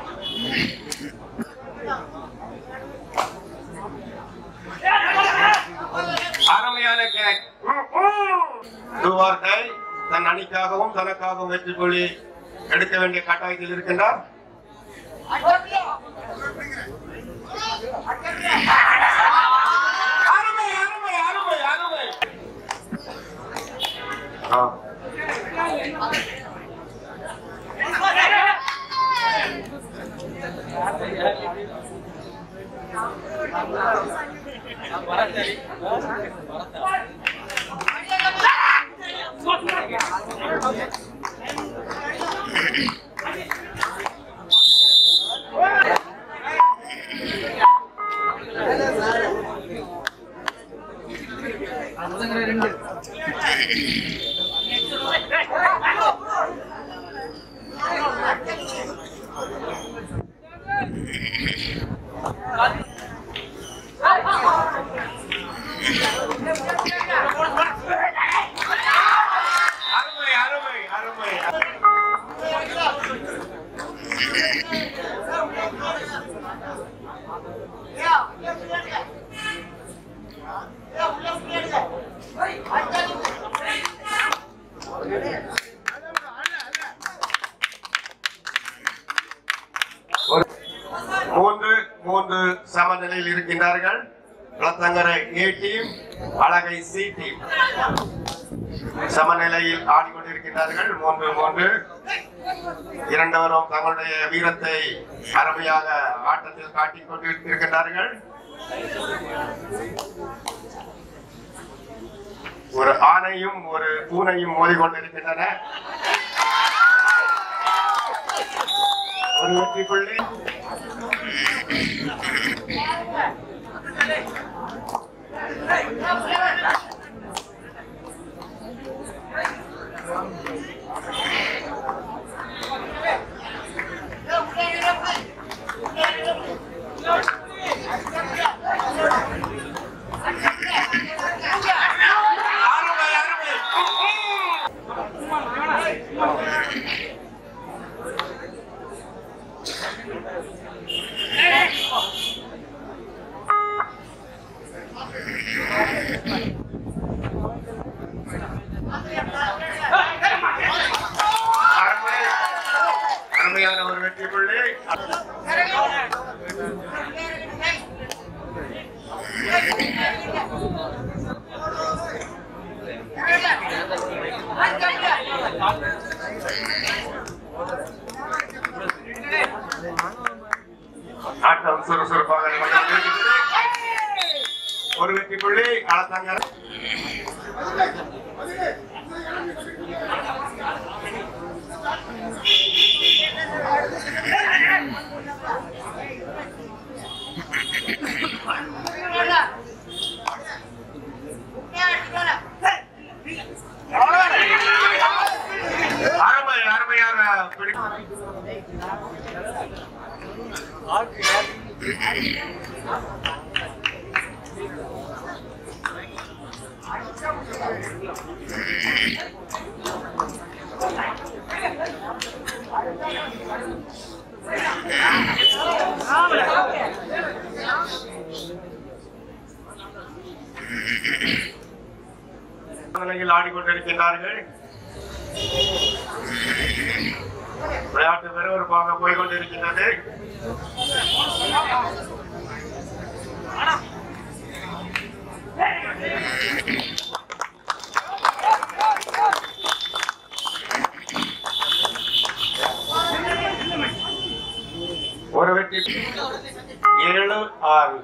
அருமையான கேக் துவார்த்தை தன் அணிக்காகவும் தனக்காகவும் வெற்றி புள்ளி எடுக்க வேண்டிய கட்டாயத்தில் இருக்கின்றார் அருமை அருமை அருமை அருமை ஆ. அருமை அருமை அருமை ஒரு- மூன்று மூன்று சமநிலையில் இருக்கின்றார்கள் குளத்தங்கரை ஏ டீம் அழகை சி டீம் சமநிலையில் ஆடிக்கொண்டிருக்கின்றார்கள் மூன்று மூன்று இரண்டவரும் தங்களுடைய வீரத்தை அருமையாக ஆட்டத்தில் காட்டிக் கொண்டிருக்கின்றார்கள் ஒரு ஆணையும் ஒரு பூனையும் மோதிக்கொண்டிருக்கின்றன ஒரு வெற்றி புள்ளி அருமை அருமை அருமை அருமையான ஒரு வெற்றி புள்ளி ஆட்டம் சுறுசுறுப்பாக நடந்து கொண்டிருக்கிறது. ஒரு வெற்றி புள்ளி களத்தங்க அருமை அருமையான பிடி நிலையில் ஆடிக்கொண்டிருக்கின்றார்கள் விளையாட்டு விறுவிறுப்பாக போய் கொண்டிருக்கின்றது ஒரு வெற்றி ஏழு ஆறு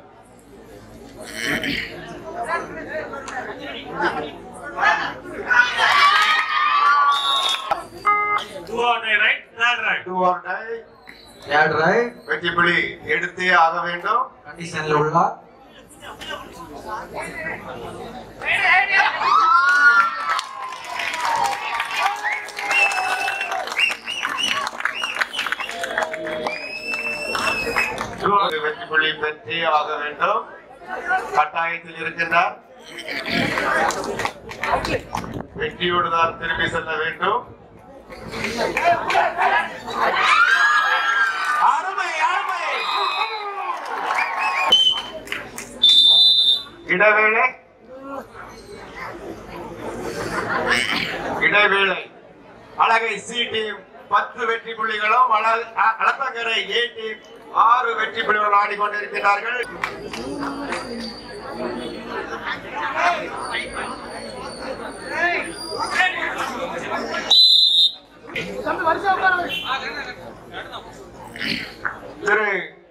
Two or die, right? Third right. Two or die. Third right வெற்றி புள்ளி எடுத்தே ஆக வேண்டும் கண்டிஷன்ல உள்ளார் ஒரு வெற்றி புள்ளி பெற்றே ஆக வேண்டும் கட்டாயத்தில் இருக்கின்றார் வெற்றியோடு தான் திரும்பி செல்ல வேண்டும் அருமை இடைவேளை இடைவேளை அழகை சி டீம் பத்து வெற்றி புள்ளிகளும் அழ- அ- அளத்தங்கரை ஏ டீம் ஆறு வெற்றி புள்ளிகளும் ஆடிக்கொண்டிருக்கிறார்கள் திரு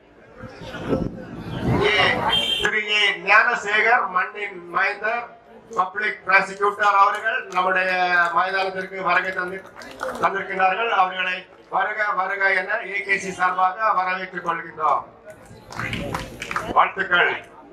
ஏ திரு ஏ ஞானசேகர் மண்ணின் மைந்தர் பப்ளிக் ப்ராசிக்யூட்டர் அவர்கள் நம்முடைய மைதானத்திற்கு வருகை தந்து தந்திருக்கிறார்கள் அவர்களை வருக வருக என ஏகேசி சார்பாக வரவேற்றுக் கொள்கின்றோம் வாழ்த்துக்கள்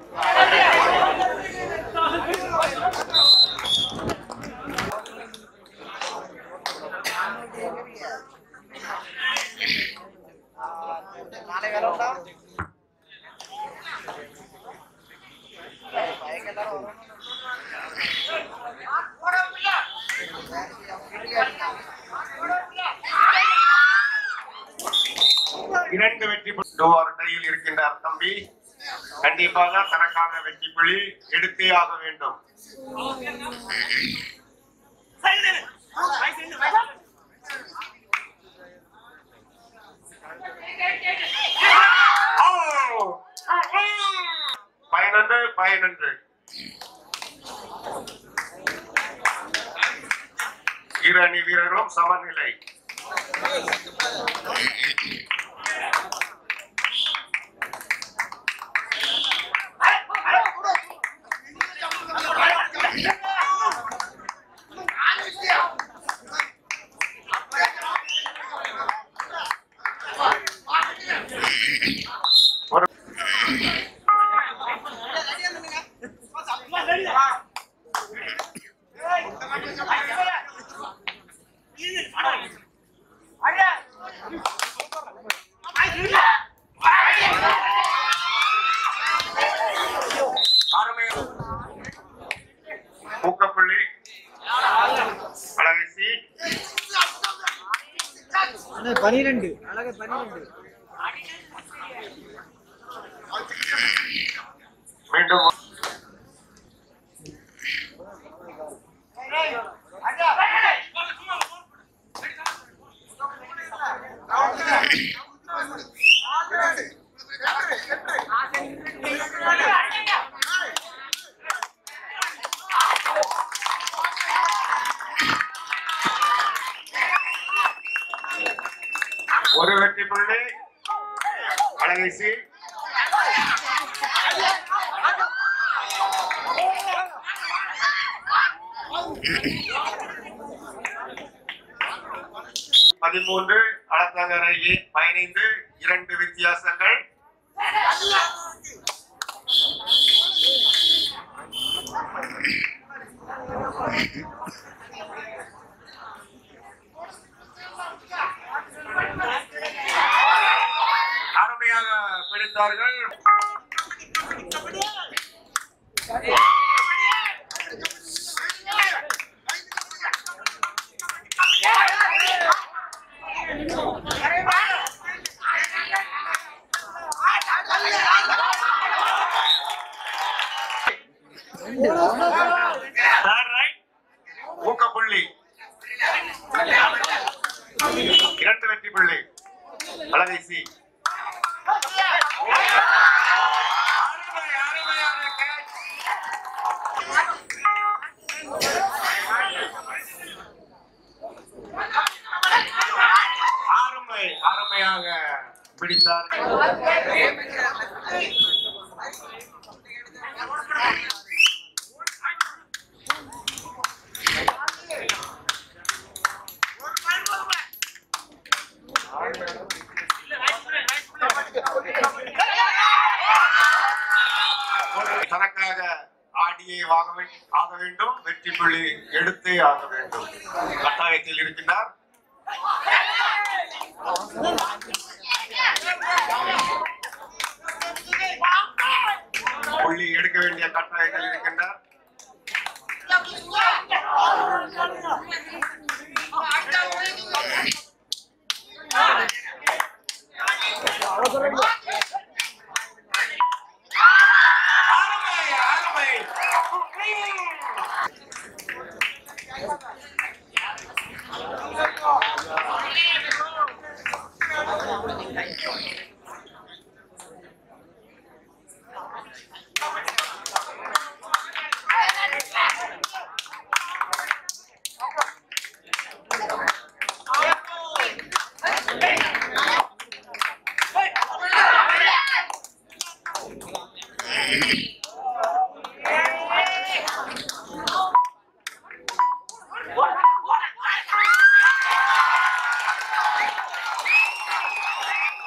இரண்டு வெற்றி டையில் இருக்கின்றார் தம்பி கண்டிப்பாக தனக்கான வெற்றி புள்ளி எடுத்தே ஆக வேண்டும் ஓ! பயனன்று பயனன்று இரு அணி வீரர்களும் சமநிலை ஒரு அருமை ஊக்கப்புள்ளி அழகசி பனிரெண்டு அழகு பனிரெண்டு மீண்டும் ஒரு வெற்றி புள்ளி அழகசி பதிமூன்று அளத்தங்கரை பதினைந்து இரண்டு வித்தியாசங்கள் அருமையாக பிடித்தார்கள் Third right. ஊக்கப்புள்ளி இரண்டு வெற்றி புள்ளி அழகசி அருமை, அருமையான catch. அருமை அருமையாக பிடித்தார் தனக்காக ஆடியே வாங்க வே- ஆக வேண்டும் வெற்றி புள்ளி எடுத்தே ஆக வேண்டும் கட்டாயத்தில் இருக்கின்றார் புள்ளி எடுக்க வேண்டிய கட்டாயத்தில் இருக்கின்றார் அருமை அருமை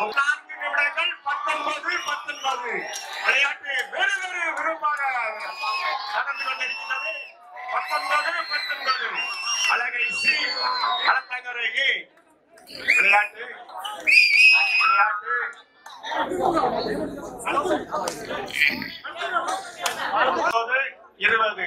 நான்கு நிமிடங்கள் பத்தொன்பது பத்தொன்பது விளையாட்டு வேறு வேறு விரும்பாக நடந்து கொண்டிருக்கிறது பத்தொன்பது பத்தொன்பது அழகை சி களத்தங்கரையே விளையாட்டு விளையாட்டு பத்தொன்பது, இருபது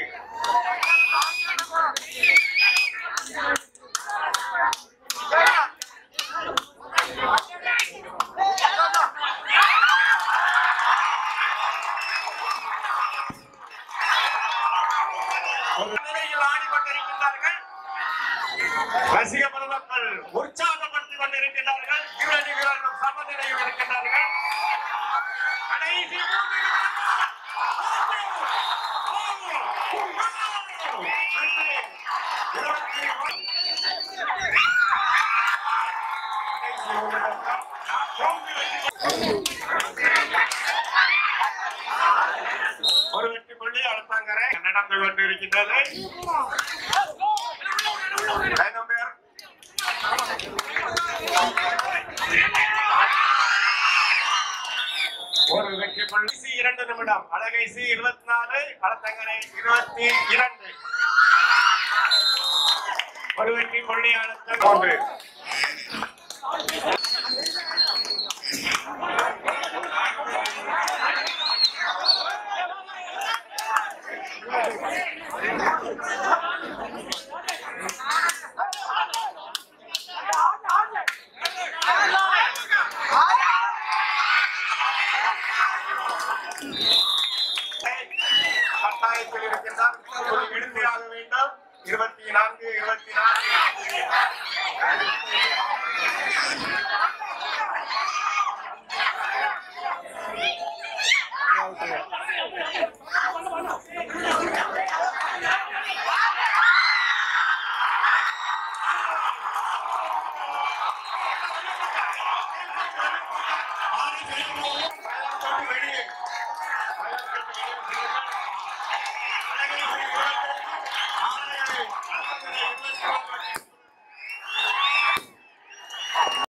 நிலையில் ஆடிக்கொண்டிருக்கின்றார்கள் ரசிக பெருமக்கள் உற்சாகப்படுத்திக் கொண்டிருக்கிறார்கள் இரு அணி வீரர்களும் சமநிலையில் இருக்கின்றார்கள் கடைசி மூன்று நிமிடங்கள். அடுத்து இருபத்தி கடைசி மூன்று நிமிடங்கள். ஒரு வெற்றி புள்ளி அடுத்தாங்கரை நடந்து கொண்டிருக்கின்றது ஐந்தாம் பேர் ஒரு வெற்றி புள்ளி சி இரண்டு நிமிடம் அழகை சி இருபத்தி நாலு களத்தங்கரை இருபத்தி இரண்டு ஒரு வெற்றி புள்ளி அடுத்த மூன்று கட்டாயத்தில் இருக்கின்றார் ஒரு இறுதியாக வேண்டும் இருபத்தி நான்கு இருபத்தி நான்கு